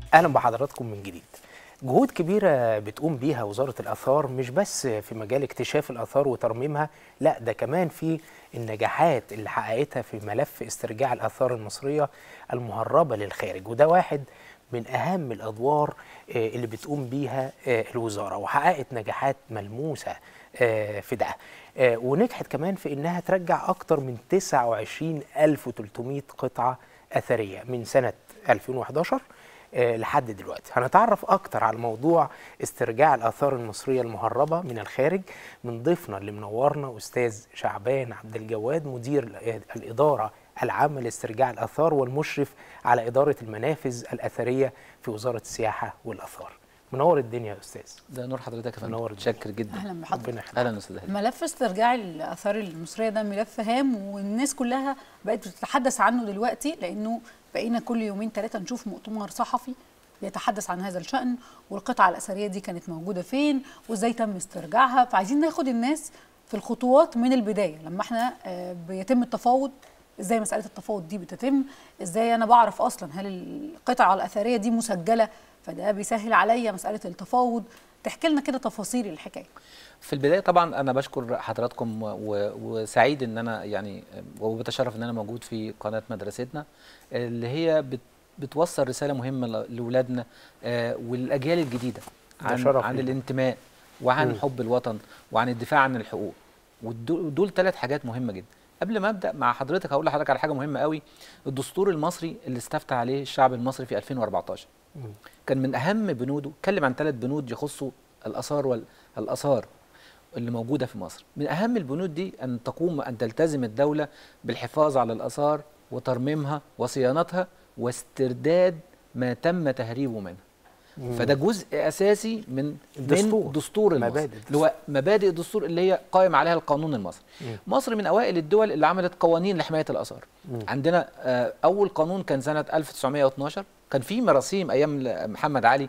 اهلا بحضراتكم من جديد جهود كبيرة بتقوم بيها وزارة الآثار مش بس في مجال اكتشاف الآثار وترميمها لا ده كمان في النجاحات اللي حققتها في ملف استرجاع الآثار المصرية المهربة للخارج وده واحد من أهم الأدوار آه، اللي بتقوم بيها آه، الوزارة وحققت نجاحات ملموسة آه، في ده آه، ونجحت كمان في إنها ترجع أكتر من 29300 قطعة أثرية من سنة 2011 آه، لحد دلوقتي هنتعرف اكتر على موضوع استرجاع الاثار المصريه المهربه من الخارج من ضيفنا اللي منورنا استاذ شعبان عبد الجواد مدير ال- الاداره العامه لاسترجاع الاثار والمشرف على اداره المنافذ الاثريه في وزاره السياحه والاثار منور الدنيا يا استاذ ده نور حضرتك يا فندم منور متشكر جدا اهلا بحضرتك ربنا يخليك اهلا استاذ هاني ملف استرجاع الاثار المصريه ده ملف هام والناس كلها بقت بتتحدث عنه دلوقتي لانه بقينا كل يومين ثلاثه نشوف مؤتمر صحفي بيتحدث عن هذا الشأن والقطعة الأثرية دي كانت موجودة فين وإزاي تم استرجاعها فعايزين ناخد الناس في الخطوات من البداية لما احنا آه، بيتم التفاوض ازاي مسألة التفاوض دي بتتم ازاي انا بعرف اصلا هل القطعة الأثرية دي مسجلة فده بيسهل عليا مسألة التفاوض تحكي لنا كده تفاصيل الحكاية في البدايه طبعا انا بشكر حضراتكم و- و- وسعيد ان انا يعني وبتشرف ان انا موجود في قناه مدرستنا اللي هي بت بتوصل رساله مهمه ل- لاولادنا آه، والاجيال الجديده ده عن شرف عن لينا. الانتماء وعن مم. حب الوطن وعن الدفاع عن الحقوق ودول ثلاث حاجات مهمه جدا قبل ما ابدا مع حضرتك هقول لحضرتك على حاجه مهمه قوي الدستور المصري اللي استفتى عليه الشعب المصري في 2014 مم. كان من اهم بنوده اتكلم عن ثلاث بنود يخصوا الاثار والاثار اللي موجوده في مصر من اهم البنود دي ان تقوم ان تلتزم الدوله بالحفاظ على الاثار وترميمها وصيانتها واسترداد ما تم تهريبه منها مم. فده جزء اساسي من الدستور. من دستور المصري مبادئ اللي هو مبادئ الدستور اللي هي قائم عليها القانون المصري مم. مصر من اوائل الدول اللي عملت قوانين لحمايه الاثار مم. عندنا آه، اول قانون كان سنه 1912 كان في مراسيم ايام ل- محمد علي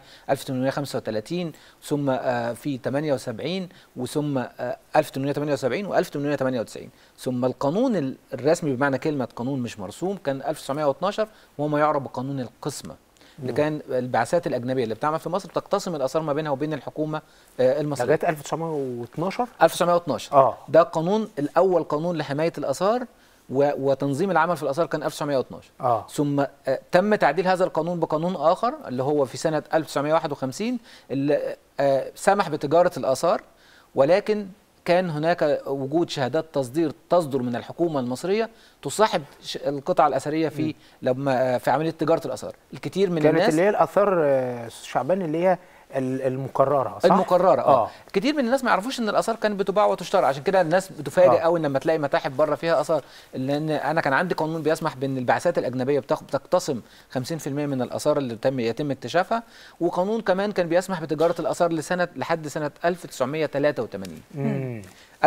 1835 ثم آه، في 78 وثم آه، 1878 و1898 ثم القانون ال- الرسمي بمعنى كلمه قانون مش مرسوم كان 1912 وهو ما يعرف بقانون القسمه اللي كان البعثات الاجنبيه اللي بتعمل في مصر تقتسم الاثار ما بينها وبين الحكومه آه، المصريه لغايه 1912 1912 اه ده قانون الاول قانون لحمايه الاثار و- وتنظيم العمل في الاثار كان 1912 اه ثم آه، تم تعديل هذا القانون بقانون اخر اللي هو في سنه 1951 اللي آه، سمح بتجاره الاثار ولكن كان هناك وجود شهادات تصدير تصدر من الحكومه المصريه تصاحب ش- القطع الاثريه في لما آه، في عمليه تجاره الاثار الكثير من كانت الناس اللي هي الاثار آه، شعبان اللي هي ال- المكرره صح المقرره اه اه كتير من الناس ما يعرفوش ان الاثار كانت بتباع وتشترى عشان كده الناس بتفاجئ آه. قوي لما تلاقي متاحف بره فيها اثار لان انا كان عندي قانون بيسمح بان البعثات الاجنبيه بتاخ- بتقتسم 50% من الاثار اللي تم يتم اكتشافها وقانون كمان كان بيسمح بتجاره الاثار لسنه لحد سنه 1983 مم.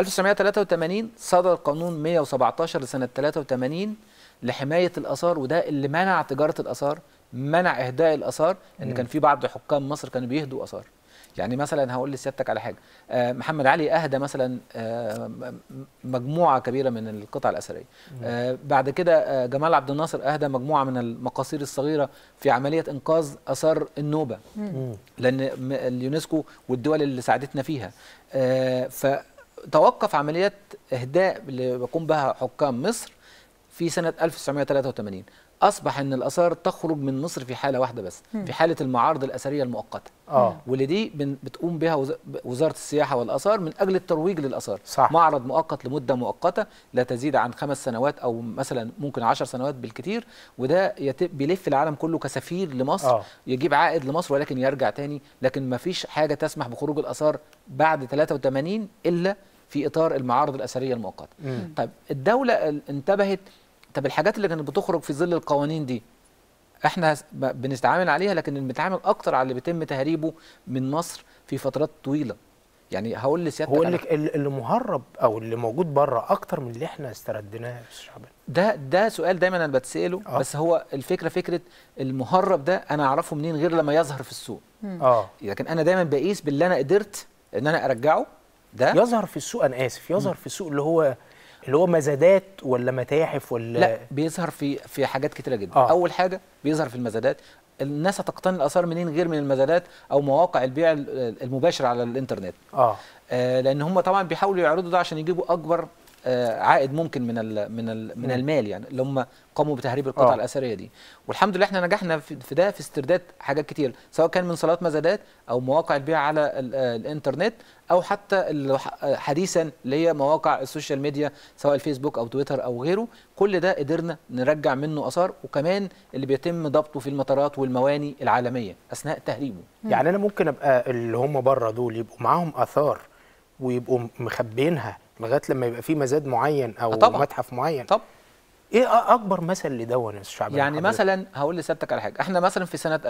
1983 صدر قانون 117 لسنه 83 لحمايه الاثار وده اللي منع تجاره الاثار منع اهداء الاثار ان مم. كان في بعض حكام مصر كانوا بيهدوا اثار يعني مثلا هقول لسيادتك على حاجه آه، محمد علي اهدى مثلا آه، م- مجموعه كبيره من القطع الاثريه آه، بعد كده آه، جمال عبد الناصر اهدى مجموعه من المقاصير الصغيره في عمليه انقاذ اثار النوبه مم. لان م- اليونسكو والدول اللي ساعدتنا فيها آه، فتوقف عمليات اهداء اللي بيقوم بها حكام مصر في سنه 1983 اصبح ان الاثار تخرج من مصر في حاله واحده بس في حاله المعارض الاثريه المؤقته اه واللي دي بن- بتقوم بها وز- وزاره السياحه والاثار من اجل الترويج للاثار صح. معرض مؤقت لمده مؤقته لا تزيد عن خمس سنوات او مثلا ممكن عشر سنوات بالكثير وده يت- بيلف العالم كله كسفير لمصر آه. يجيب عائد لمصر ولكن يرجع تاني لكن ما فيش حاجه تسمح بخروج الاثار بعد 83 الا في اطار المعارض الاثريه المؤقته مم. طيب الدوله ال- انتبهت طب الحاجات اللي كانت بتخرج في ظل القوانين دي احنا س- ب- بنتعامل عليها لكن بنتعامل اكتر على اللي بيتم تهريبه من مصر في فترات طويله يعني هقول لسيادتك هو على اللي ال- اللي مهرب او اللي موجود بره اكتر من اللي احنا استرديناه يا أستاذ شعبان ده ده سؤال دايما انا بتساله آه. بس هو الفكره فكره المهرب ده انا اعرفه منين غير لما يظهر في السوق اه لكن انا دايما بقيس باللي انا قدرت ان انا ارجعه ده يظهر في السوق انا اسف يظهر في السوق اللي هو اللي هو مزادات ولا متاحف ولا لا بيظهر في في حاجات كتيره جدا آه. آه. اول حاجه بيظهر في المزادات الناس هتقتني الاثار منين غير من المزادات او مواقع البيع ال- المباشر على الانترنت اه آه، لان هم طبعا بيحاولوا يعرضوا ده عشان يجيبوا اكبر آه، عائد ممكن من ال من ال من مم. المال يعني اللي هم قاموا بتهريب القطع آه. الاثريه دي والحمد لله احنا نجحنا في في ده في استرداد حاجات كتير سواء كان من صالات مزادات او مواقع البيع على ال- آه، الانترنت او حتى ال- ح- حديثا اللي هي مواقع السوشيال ميديا سواء الفيسبوك او تويتر او غيره كل ده قدرنا نرجع منه اثار وكمان اللي بيتم ضبطه في المطارات والمواني العالميه اثناء تهريبه يعني انا ممكن ابقى اللي هم بره دول يبقوا معاهم اثار ويبقوا مخبينها لغايه لما يبقى في مزاد معين او آه طبعاً. متحف معين طب ايه أ- اكبر مثل لدون الشعب يعني مثلا هقول لسيادتك على حاجه احنا مثلا في سنه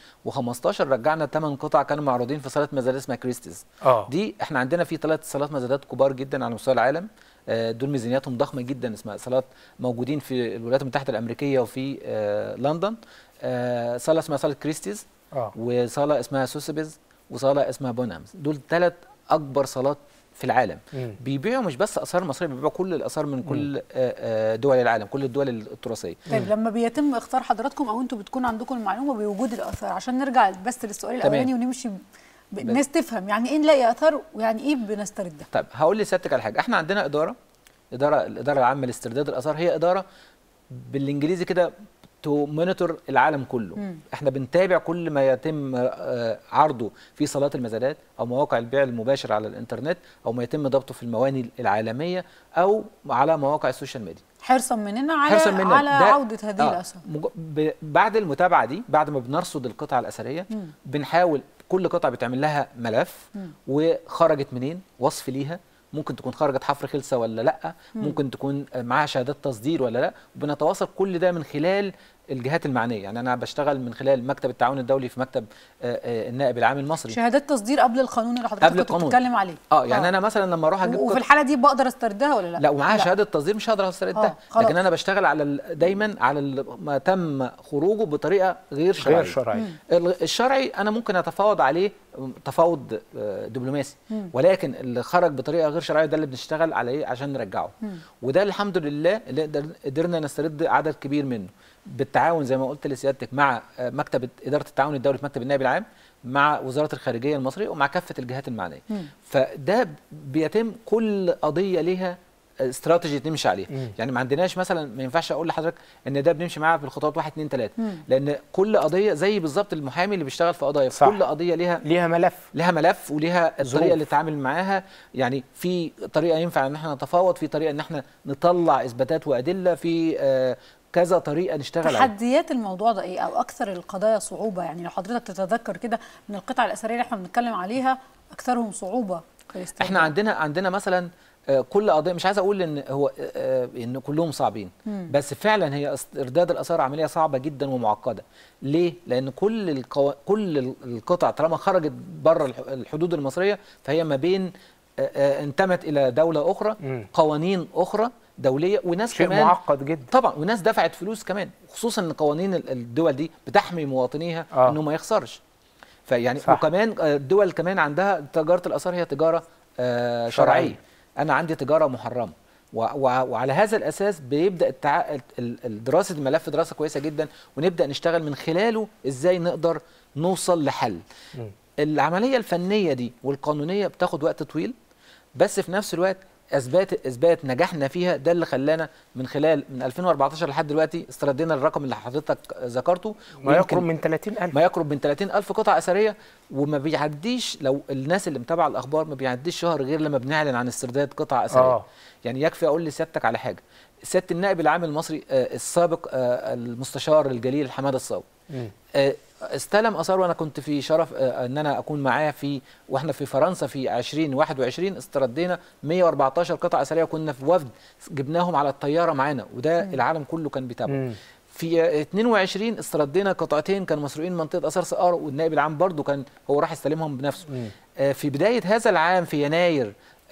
2015 رجعنا 8 قطع كانوا معروضين في صاله مزاد اسمها كريستيز اه دي احنا عندنا في ثلاث صالات مزادات كبار جدا على مستوى العالم آه، دول ميزانياتهم ضخمه جدا اسمها صالات موجودين في الولايات المتحده الامريكيه وفي آه، لندن آه، صاله اسمها صاله كريستيز اه وصاله اسمها سوسيبيز وصاله اسمها بونهامز دول ثلاث اكبر صالات في العالم مم. بيبيعوا مش بس اثار مصريه بيبيعوا كل الاثار من كل آه، آه، دول العالم كل الدول التراثيه طيب لما بيتم اختار حضراتكم او انتوا بتكون عندكم المعلومه بوجود الاثار عشان نرجع بس للسؤال تمام. الاولاني ونمشي ب- ب- الناس تفهم يعني ايه نلاقي اثار ويعني ايه بنستردها طيب هقول لسيادتك على حاجه احنا عندنا اداره اداره الاداره العامه لاسترداد الاثار هي اداره بالانجليزي كده تو مونيتور العالم كله مم. احنا بنتابع كل ما يتم آه، عرضه في صالات المزادات او مواقع البيع المباشر على الانترنت او ما يتم ضبطه في المواني العالميه او على مواقع السوشيال ميديا حرصا مننا على حرصا مننا. على ده- عوده هذه آه، الاثار مج- ب- بعد المتابعه دي بعد ما بنرصد القطع الاثريه مم. بنحاول كل قطعه بتعمل لها ملف مم. وخرجت منين وصف ليها ممكن تكون خرجت حفر خلسه ولا لا مم. ممكن تكون معاها شهادات تصدير ولا لا وبنتواصل كل ده من خلال الجهات المعنيه يعني انا بشتغل من خلال مكتب التعاون الدولي في مكتب آه، آه، النائب العام المصري شهادات تصدير قبل القانون اللي حضرتك قبل كنت القانون. بتتكلم عليه اه يعني انا مثلا لما اروح اجيب وفي قطعة- الحاله دي بقدر استردها ولا لا لا ومعاها شهاده تصدير مش هقدر آه، استردها خلاص. لكن انا بشتغل على ال- دايما على ال- ما تم خروجه بطريقه غير شرعيه غير شرعي مم. ال- الشرعي انا ممكن اتفاوض عليه تفاوض آه، دبلوماسي مم. ولكن اللي خرج بطريقه غير شرعيه ده اللي بنشتغل عليه عشان نرجعه مم. وده الحمد لله اللي قدر- قدرنا نسترد عدد كبير منه بالتعاون زي ما قلت لسيادتك مع آه، مكتب اداره التعاون الدولي في مكتب النائب العام مع وزاره الخارجيه المصريه ومع كافه الجهات المعنيه مم. فده بيتم كل قضيه ليها استراتيجي تمشي عليها مم. يعني ما عندناش مثلا ما ينفعش اقول لحضرتك ان ده بنمشي معاه في الخطوات 1 2 3 مم. لان كل قضيه زي بالظبط المحامي اللي بيشتغل في قضايا صح. كل قضيه ليها ليها ملف لها ملف وليها ظروف. الطريقه اللي نتعامل معاها يعني في طريقه ينفع ان احنا نتفاوض في طريقه ان احنا نطلع اثباتات وادله في آه، كذا طريقه نشتغل عليها تحديات الموضوع ده ايه او اكثر القضايا صعوبه يعني لو حضرتك تتذكر كده من القطع الاثريه اللي احنا بنتكلم عليها اكثرهم صعوبه في الاسترداد. احنا عندنا عندنا مثلا آه، كل قضيه مش عايز اقول ان هو آه، آه، ان كلهم صعبين مم. بس فعلا هي استرداد الاثار عمليه صعبه جدا ومعقده ليه لان كل القو... كل ال- القطع طالما خرجت بره الح- الحدود المصريه فهي ما بين آه، آه، انتمت الى دوله اخرى مم. قوانين اخرى دوليه وناس شيء كمان معقد جدا طبعا وناس دفعت فلوس كمان خصوصا ان قوانين ال- الدول دي بتحمي مواطنيها آه. انه ما يخسرش فيعني صح. وكمان آه، الدول كمان عندها تجاره الاثار هي تجاره آه، شرعية. شرعيه انا عندي تجاره محرمه و- و- وعلى هذا الاساس بيبدا التع... ال- ال- دراسه الملف دراسه كويسه جدا ونبدا نشتغل من خلاله ازاي نقدر نوصل لحل مم. العمليه الفنيه دي والقانونيه بتاخد وقت طويل بس في نفس الوقت اثبات اثبات نجاحنا فيها ده اللي خلانا من خلال من 2014 لحد دلوقتي استردينا الرقم اللي حضرتك ذكرته ما ويمكن يقرب من 30000 ما يقرب من 30 ألف قطعة أثرية وما بيعديش لو الناس اللي متابعة الأخبار ما بيعديش شهر غير لما بنعلن عن استرداد قطع أثرية آه. يعني يكفي أقول لسيادتك على حاجة سيادة النائب العام المصري آه، السابق آه، المستشار الجليل حمادة الصاوي مم. آه، استلم اثار وانا كنت في شرف آه، ان انا اكون معاه في واحنا في فرنسا في 2021 استردينا 114 قطعه اثريه وكنا في وفد جبناهم على الطياره معانا وده العالم كله كان بيتابعه مم. في آه، 22 استردينا قطعتين كانوا مسروقين من منطقه اثار سقاره والنائب العام برضو كان هو راح يستلمهم بنفسه مم. آه، في بدايه هذا العام في يناير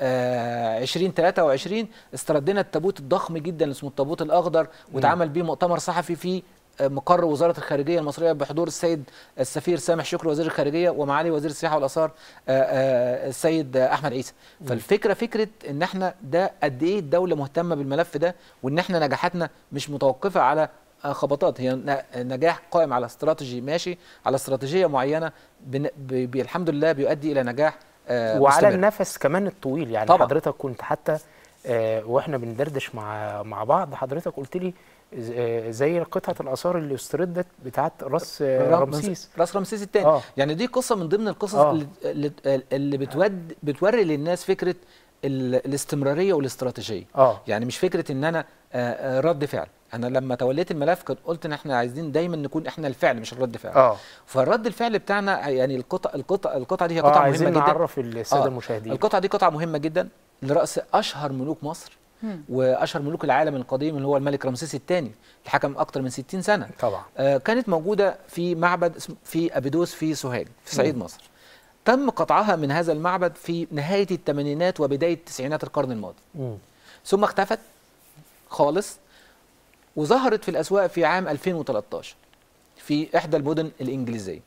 آه 2023 استردينا التابوت الضخم جدا اللي اسمه التابوت الاخضر واتعمل بيه مؤتمر صحفي في آه، مقر وزاره الخارجيه المصريه بحضور السيد السفير سامح شكري وزير الخارجيه ومعالي وزير السياحه والاثار آه، آه، السيد آه، احمد عيسى فالفكره فكره ان احنا ده قد ايه الدوله مهتمه بالملف ده وان احنا نجاحاتنا مش متوقفه على آه، خبطات هي ن- نجاح قائم على استراتيجي ماشي على استراتيجيه معينه بن- ب- ب- الحمد لله بيؤدي الى نجاح آه، وعلى مستمر. النفس كمان الطويل يعني طبعا. حضرتك كنت حتى آه، واحنا بندردش مع مع بعض حضرتك قلت لي ز- آه، زي قطعه الاثار اللي استردت بتاعت راس آه، رام- رمسيس راس رمسيس الثاني آه. يعني دي قصه من ضمن القصص آه. اللي اللي, اللي بتود بتوري للناس فكره ال- الاستمراريه والاستراتيجيه اه يعني مش فكره ان انا آه، آه، رد فعل انا لما توليت الملف كنت قلت ان احنا عايزين دايما نكون احنا الفعل مش الرد فعل اه فالرد الفعل بتاعنا يعني القطع القطع القطعه دي هي اه قطعه عايزين مهمه جدا نعرف الساده آه. المشاهدين القطعه دي قطعه مهمه جدا لراس اشهر ملوك مصر مم. واشهر ملوك العالم القديم اللي هو الملك رمسيس الثاني اللي حكم اكتر من 60 سنه طبعا آه، كانت موجودة في معبد اسم- في أبيدوس في سوهاج في صعيد مم. مصر تم قطعها من هذا المعبد في نهاية الثمانينات وبداية تسعينات القرن الماضي مم. ثم اختفت خالص وظهرت في الأسواق في عام 2013 في إحدى المدن الإنجليزية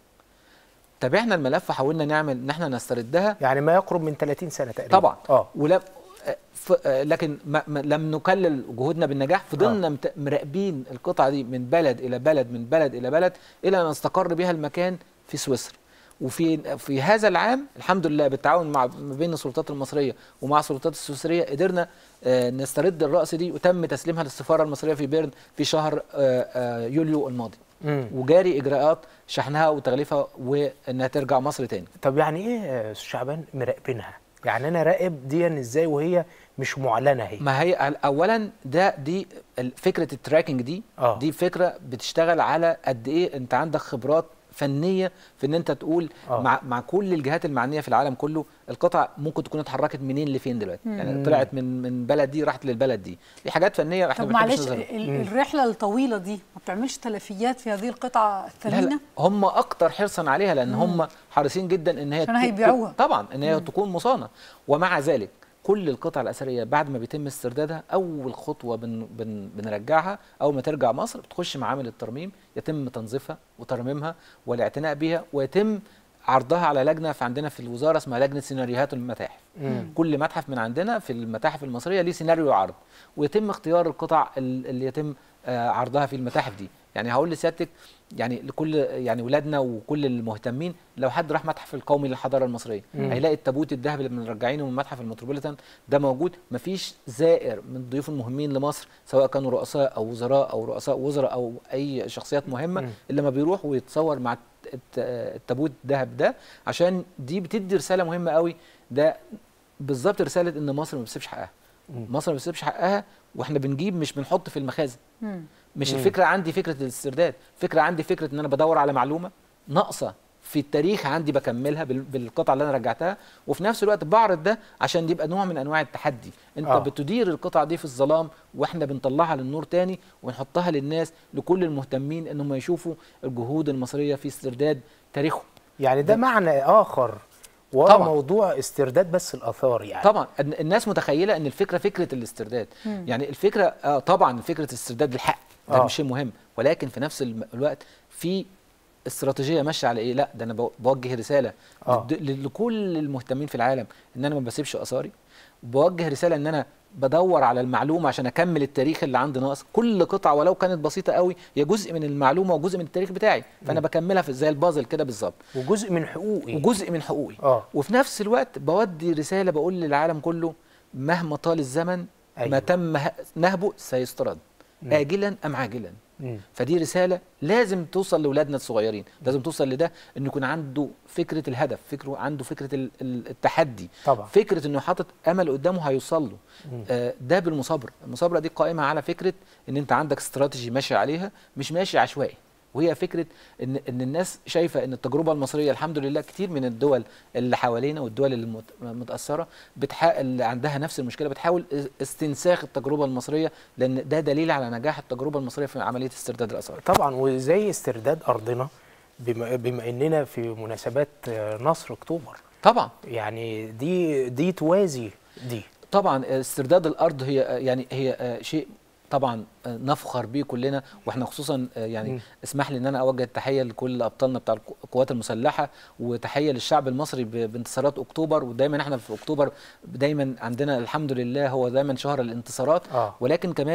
تابعنا الملف وحاولنا نعمل ان احنا نستردها يعني ما يقرب من 30 سنه تقريبا طبعا اه ولم آه، ف... آه، لكن ما... ما... لم نكلل جهودنا بالنجاح فضلنا مت... مراقبين القطعه دي من بلد الى بلد من بلد الى بلد الى ان استقر بها المكان في سويسرا وفي في هذا العام الحمد لله بالتعاون مع ما بين السلطات المصريه ومع السلطات السويسريه قدرنا آه، نسترد الراس دي وتم تسليمها للسفاره المصريه في بيرن في شهر آه، آه، يوليو الماضي مم. وجاري اجراءات شحنها وتغليفها وانها ترجع مصر تاني طب يعني ايه يا استاذ شعبان مراقبينها يعني انا راقب دي ازاي وهي مش معلنه اهي ما هي اولا ده دي ال- فكره التراكنج دي آه. دي فكره بتشتغل على قد ايه انت عندك خبرات فنيه في ان انت تقول آه. مع مع كل الجهات المعنيه في العالم كله القطع ممكن تكون اتحركت منين لفين دلوقتي مم. يعني طلعت من من بلد دي راحت للبلد دي دي حاجات فنيه احنا طب ما بنحبش معلش نظهرها. ال- مم. الرحله الطويله دي ما بتعملش تلفيات في هذه القطعه لا الثمينه لا هم اكتر حرصا عليها لان هم حريصين جدا ان هي عشان تكون- هيبيعوها. طبعا ان هي تكون مصانه ومع ذلك كل القطع الاثريه بعد ما بيتم استردادها اول خطوه بن بن بنرجعها اول ما ترجع مصر بتخش معامل الترميم يتم تنظيفها وترميمها والاعتناء بها ويتم عرضها على لجنه في عندنا في الوزاره اسمها لجنه سيناريوهات المتاحف مم. كل متحف من عندنا في المتاحف المصريه ليه سيناريو عرض ويتم اختيار القطع ال- اللي يتم آه، عرضها في المتاحف دي يعني هقول لسيادتك يعني لكل يعني ولادنا وكل المهتمين لو حد راح متحف القومي للحضاره المصريه مم. هيلاقي التابوت الذهبي اللي بنرجعينه من متحف المتروبوليتان ده موجود مفيش زائر من الضيوف المهمين لمصر سواء كانوا رؤساء او وزراء او رؤساء وزراء او اي شخصيات مهمه مم. الا لما بيروح ويتصور مع الت- الت- التابوت الذهب ده عشان دي بتدي رساله مهمه قوي ده بالظبط رساله ان مصر ما بتسيبش حقها مم. مصر ما بتسيبش حقها واحنا بنجيب مش بنحط في المخازن مم. مش مم. الفكره عندي فكره الاسترداد فكره عندي فكره ان انا بدور على معلومه ناقصه في التاريخ عندي بكملها بال- بالقطعه اللي انا رجعتها وفي نفس الوقت بعرض ده عشان يبقى نوع من انواع التحدي انت آه. آه. بتدير القطعه دي في الظلام واحنا بنطلعها للنور تاني ونحطها للناس لكل المهتمين انهم يشوفوا الجهود المصريه في استرداد تاريخهم يعني ده معنى اخر ورا طبعاً. موضوع استرداد بس الاثار يعني طبعا الن- الناس متخيله ان الفكره فكره الاسترداد مم. يعني الفكره آه طبعا فكره الاسترداد بالحق ده آه. مش شيء مهم ولكن في نفس الم- الوقت في استراتيجيه ماشيه على ايه لا ده انا بو- بوجه رساله آه. لد- ل- لكل المهتمين في العالم ان انا ما بسيبش اثاري بوجه رساله ان انا بدور على المعلومه عشان اكمل التاريخ اللي عندي ناقص كل قطعه ولو كانت بسيطه قوي هي جزء من المعلومه وجزء من التاريخ بتاعي فانا بكملها في زي البازل كده بالظبط وجزء من حقوقي وجزء من حقوقي اه وفي نفس الوقت بودي رساله بقول للعالم كله مهما طال الزمن أيوة. ما تم ه- نهبه سيسترد مم. اجلا ام عاجلا مم. فدي رساله لازم توصل لاولادنا الصغيرين لازم توصل لده انه يكون عنده فكره الهدف فكره عنده فكره ال- ال- التحدي طبعا فكره انه حاطط امل قدامه هيوصل له مم. آه، ده بالمثابره المثابره دي قائمه على فكره ان انت عندك استراتيجي ماشي عليها مش ماشي عشوائي وهي فكره ان ان الناس شايفه ان التجربه المصريه الحمد لله كتير من الدول اللي حوالينا والدول اللي مت- متاثره بتحا... اللي عندها نفس المشكله بتحاول استنساخ التجربه المصريه لان ده دليل على نجاح التجربه المصريه في عمليه استرداد الاثار طبعا وزي استرداد ارضنا بما, بما اننا في مناسبات آه، نصر اكتوبر طبعا يعني دي دي توازي دي طبعا استرداد الارض هي يعني هي آه، شيء طبعا آه، نفخر بيه كلنا واحنا خصوصا آه، يعني مم. اسمح لي ان انا اوجه تحيه لكل ابطالنا بتاع القو- القوات المسلحه وتحيه للشعب المصري ب- بانتصارات اكتوبر ودايما احنا في اكتوبر دايما عندنا الحمد لله هو دايما شهر الانتصارات اه ولكن كمان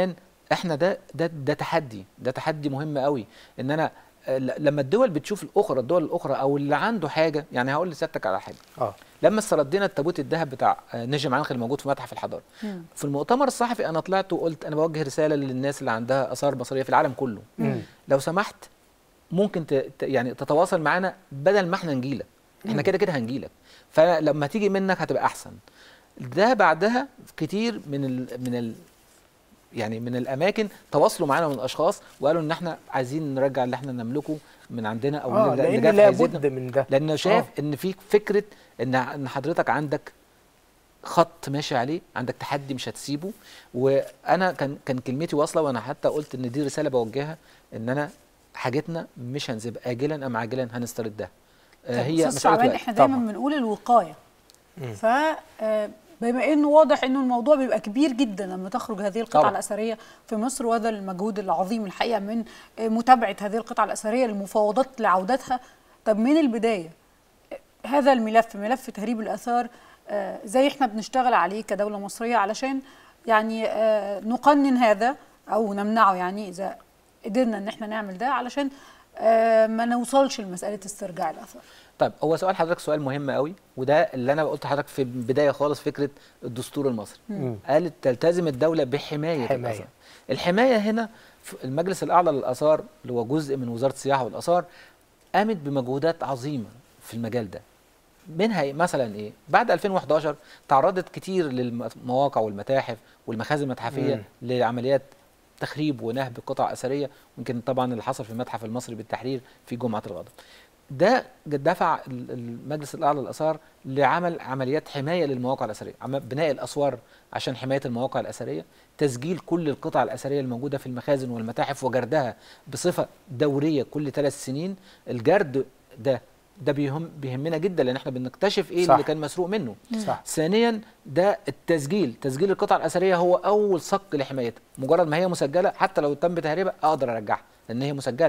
احنا ده ده ده تحدي ده تحدي مهم قوي ان انا آه، ل- لما الدول بتشوف الاخرى الدول الاخرى او اللي عنده حاجه يعني هقول لسيادتك على حاجه اه لما استردينا التابوت الذهب بتاع آه، نجم عنخ الموجود في متحف الحضاره مم. في المؤتمر الصحفي انا طلعت وقلت انا بوجه رساله للناس اللي عندها اثار بصريه في العالم كله مم. لو سمحت ممكن ت... ت- يعني تتواصل معانا بدل ما احنا نجيلك احنا كده كده هنجيلك فلما تيجي منك هتبقى احسن ده بعدها كتير من ال... من ال... يعني من الاماكن تواصلوا معانا من الاشخاص وقالوا ان احنا عايزين نرجع اللي احنا نملكه من عندنا او اه اللي- اللي لان جه في لابد حيزتنا. من ده لان شايف آه. ان في فكره ان ان حضرتك عندك خط ماشي عليه عندك تحدي مش هتسيبه وانا كان كان كلمتي واصله وانا حتى قلت ان دي رساله بوجهها ان انا حاجتنا مش هنسيبها اجلا ام عاجلا هنستردها آه، هي هي مساله شعبان وقت احنا دايما طبعاً. بنقول الوقايه مم. ف آه، بما انه واضح انه الموضوع بيبقى كبير جدا لما تخرج هذه القطعه طبعاً. الاثريه في مصر وهذا المجهود العظيم الحقيقه من آه، متابعه هذه القطعه الاثريه المفاوضات لعودتها طب من البدايه آه، هذا الملف ملف تهريب الاثار آه، زي احنا بنشتغل عليه كدوله مصريه علشان يعني آه، نقنن هذا او نمنعه يعني اذا قدرنا ان احنا نعمل ده علشان آه، ما نوصلش لمساله استرجاع الاثار طيب هو سؤال حضرتك سؤال مهم قوي وده اللي انا قلت لحضرتك في البدايه خالص فكره الدستور المصري مم. قالت تلتزم الدوله بحمايه حماية. الاثار الحمايه هنا في المجلس الاعلى للاثار اللي هو جزء من وزاره السياحه والاثار قامت بمجهودات عظيمه في المجال ده منها إيه؟ مثلا ايه بعد 2011 تعرضت كتير للمواقع والمتاحف والمخازن المتحفيه مم. لعمليات تخريب ونهب قطع اثريه يمكن طبعا اللي حصل في المتحف المصري بالتحرير في جمعه الغضب ده دفع ال- المجلس الاعلى للاثار لعمل عمليات حمايه للمواقع الاثريه عم- بناء الاسوار عشان حمايه المواقع الاثريه تسجيل كل القطع الاثريه الموجوده في المخازن والمتاحف وجردها بصفه دوريه كل ثلاث سنين الجرد ده ده بيهم بيهمنا جدا لان احنا بنكتشف ايه صح. اللي كان مسروق منه صح ثانيا ده التسجيل تسجيل القطع الاثريه هو اول صك لحمايتها مجرد ما هي مسجله حتى لو تم تهريبها اقدر ارجعها لان هي مسجله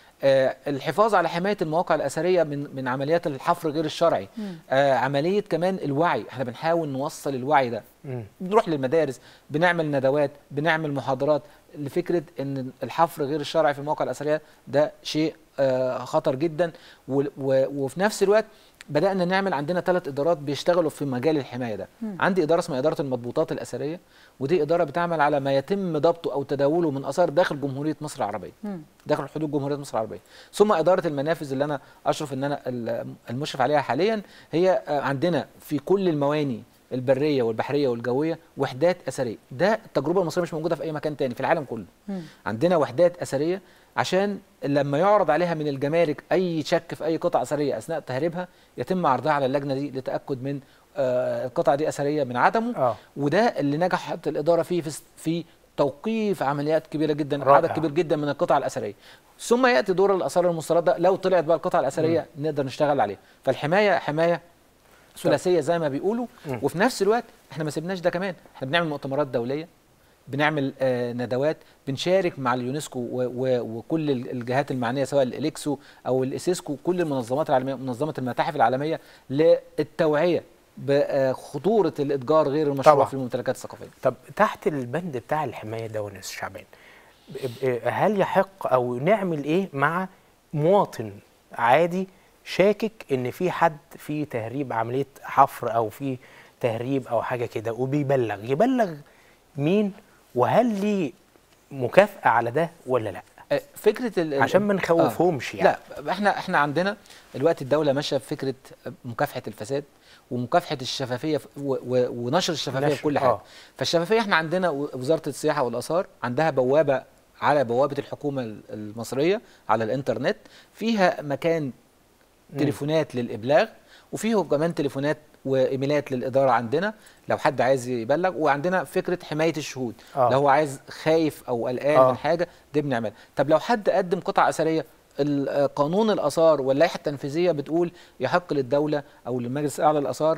آه الحفاظ على حمايه المواقع الاثريه من من عمليات الحفر غير الشرعي آه عمليه كمان الوعي احنا بنحاول نوصل الوعي ده مم. بنروح للمدارس بنعمل ندوات بنعمل محاضرات لفكره ان الحفر غير الشرعي في المواقع الاثريه ده شيء آه، خطر جدا و- و- وفي نفس الوقت بدانا نعمل عندنا ثلاث ادارات بيشتغلوا في مجال الحمايه ده عندي اداره اسمها اداره المضبوطات الاثريه ودي اداره بتعمل على ما يتم ضبطه او تداوله من اثار داخل جمهوريه مصر العربيه مم. داخل حدود جمهوريه مصر العربيه ثم اداره المنافذ اللي انا اشرف ان انا ال- المشرف عليها حاليا هي آه، عندنا في كل المواني البريه والبحريه والجويه وحدات اثريه ده التجربه المصريه مش موجوده في اي مكان تاني في العالم كله مم. عندنا وحدات اثريه عشان لما يعرض عليها من الجمارك اي شك في اي قطعه اثريه اثناء تهريبها يتم عرضها على اللجنه دي لتاكد من آه، القطعه دي اثريه من عدمه اه وده اللي نجحت الاداره فيه في في توقيف عمليات كبيره جدا رائع. عدد كبير جدا من القطع الاثريه ثم ياتي دور الاثار المسترده لو طلعت بقى القطع الاثريه نقدر نشتغل عليها فالحمايه حمايه ثلاثيه زي ما بيقولوا مم. وفي نفس الوقت احنا ما سيبناش ده كمان احنا بنعمل مؤتمرات دوليه بنعمل آه ندوات بنشارك مع اليونسكو و و وكل ال- الجهات المعنيه سواء الاليكسو او الاسيسكو كل المنظمات العالميه منظمه المتاحف العالميه للتوعيه بخطوره الاتجار غير المشروع طبعا. في الممتلكات الثقافيه طب تحت البند بتاع الحمايه ده وناس شعبان ب- ب- هل يحق او نعمل ايه مع مواطن عادي شاكك ان في حد في تهريب عمليه حفر او في تهريب او حاجه كده وبيبلغ يبلغ مين وهل ليه مكافاه على ده ولا لا آه، فكره ال- ال- عشان ما نخوفهمش يعني لا احنا احنا عندنا الوقت الدوله ماشيه بفكره مكافحه الفساد ومكافحه الشفافيه في- و- و- ونشر الشفافيه نشر، في كل حاجه آه. فالشفافيه احنا عندنا و- وزاره السياحه والاثار عندها بوابه على بوابه الحكومه ال- المصريه على الانترنت فيها مكان تليفونات للابلاغ وفيه كمان تليفونات وايميلات للاداره عندنا لو حد عايز يبلغ وعندنا فكره حمايه الشهود آه. لو هو عايز خايف او قلقان آه. من حاجه دي بنعملها طب لو حد قدم قطع اثريه ال- آه، قانون الاثار واللائحه التنفيذيه بتقول يحق للدوله او للمجلس الاعلى للاثار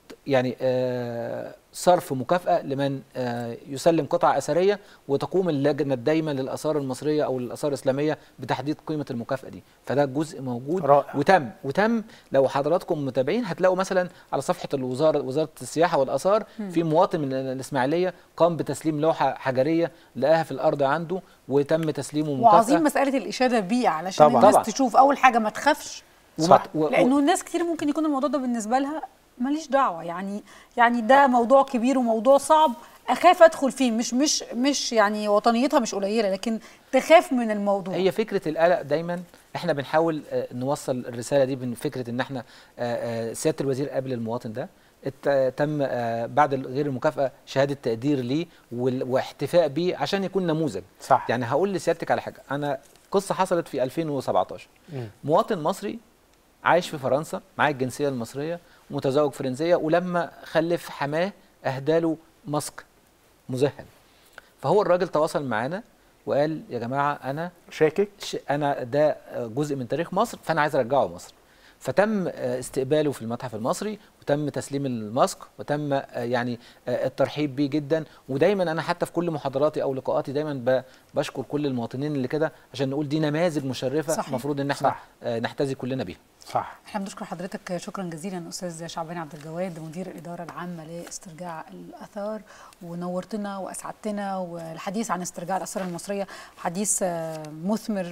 يعني آه، صرف مكافأة لمن آه، يسلم قطع أثرية وتقوم اللجنة الدايمة للآثار المصرية أو الآثار الإسلامية بتحديد قيمة المكافأة دي فده جزء موجود رائع. وتم وتم لو حضراتكم متابعين هتلاقوا مثلا على صفحة الوزارة وزارة السياحة والآثار في مواطن من الإسماعيلية قام بتسليم لوحة حجرية لقاها في الأرض عنده وتم تسليمه مكافأة وعظيم مساله الاشاده بيه علشان طبعاً. الناس طبعاً. تشوف اول حاجه ما تخافش وما- و- و- لانه الناس كتير ممكن يكون الموضوع ده بالنسبه لها ماليش دعوه يعني يعني ده موضوع كبير وموضوع صعب اخاف ادخل فيه مش مش مش يعني وطنيتها مش قليله لكن تخاف من الموضوع هي فكره القلق دايما احنا بنحاول آه، نوصل الرساله دي من فكره ان احنا آه، آه، سياده الوزير قبل المواطن ده ات- تم آه، بعد غير المكافاه شهاده تقدير ليه وال- واحتفاء بيه عشان يكون نموذج صح يعني هقول لسيادتك على حاجه انا قصه حصلت في 2017 مم. مواطن مصري عايش في فرنسا معاه الجنسيه المصريه متزوج فرنسيه ولما خلف حماه اهداله ماسك مزهل فهو الراجل تواصل معانا وقال يا جماعه انا شاكك ش- انا ده جزء من تاريخ مصر فانا عايز ارجعه مصر فتم آه، استقباله في المتحف المصري وتم تسليم الماسك وتم آه، يعني آه، الترحيب بيه جدا ودايما انا حتى في كل محاضراتي او لقاءاتي دايما ب- بشكر كل المواطنين اللي كده عشان نقول دي نماذج مشرفه صحيح. المفروض ان احنا صح. آه، نحتذي كلنا بيها صح احنا بنشكر حضرتك شكرا جزيلا استاذ شعبان عبد الجواد مدير الاداره العامه لاسترجاع الاثار ونورتنا واسعدتنا والحديث عن استرجاع الاثار المصريه حديث آه، مثمر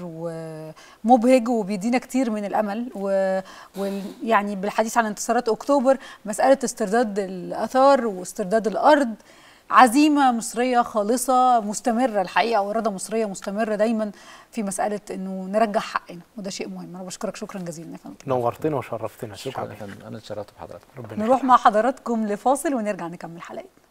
ومبهج وبيدينا كتير من الامل و- ويعني بالحديث عن انتصارات اكتوبر مساله استرداد الاثار واسترداد الارض عزيمه مصريه خالصه مستمره الحقيقه واراده مصريه مستمره دايما في مساله انه نرجع حقنا وده شيء مهم انا بشكرك شكرا جزيلا يا فندم نورتنا وشرفتنا يا شكرا شكرا يا فندم انا اتشرفت بحضرتك ربنا نروح مع حضراتكم لفاصل ونرجع نكمل حلقتنا